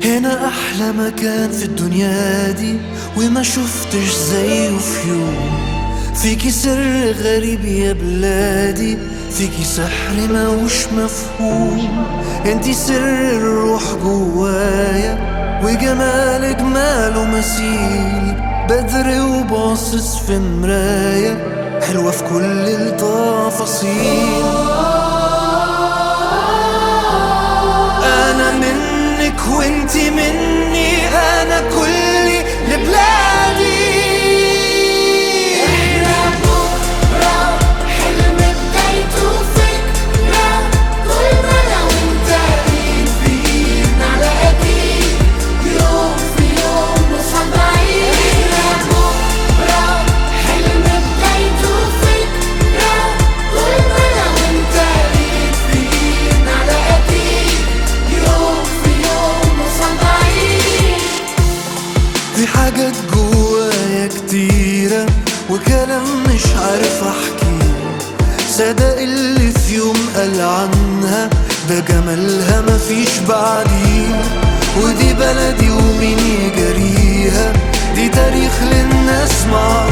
هنا أحلى مكان في الدنيا دي وما شفتش زيه في يوم فيكي سر غريب يا بلادي فيكي سحر موش مفهوم انتي سر الروح جوايا وجمالك ماله مثيل بدر وباصص في مراية حلوة في كل التفاصيل انا منك وانتي مني انا كلي لبلادي احنا بكرة حلم بدايته فكرة طول ما انا وانت ايد في ايد على اكيد يوم في يوم نوصل بعيد احنا بكرة حلم بدايته فكرة طول ما انا وانت ايد في ايد على اكيد يوم في يوم نوصل بعيد في حاجات جوايا كتيرة وكلام مش عارف احكيه صدق اللي في يوم قال عنها ده جمالها مفيش بعديه ودي بلدي ومين يجريها دي تاريخ للناس معروف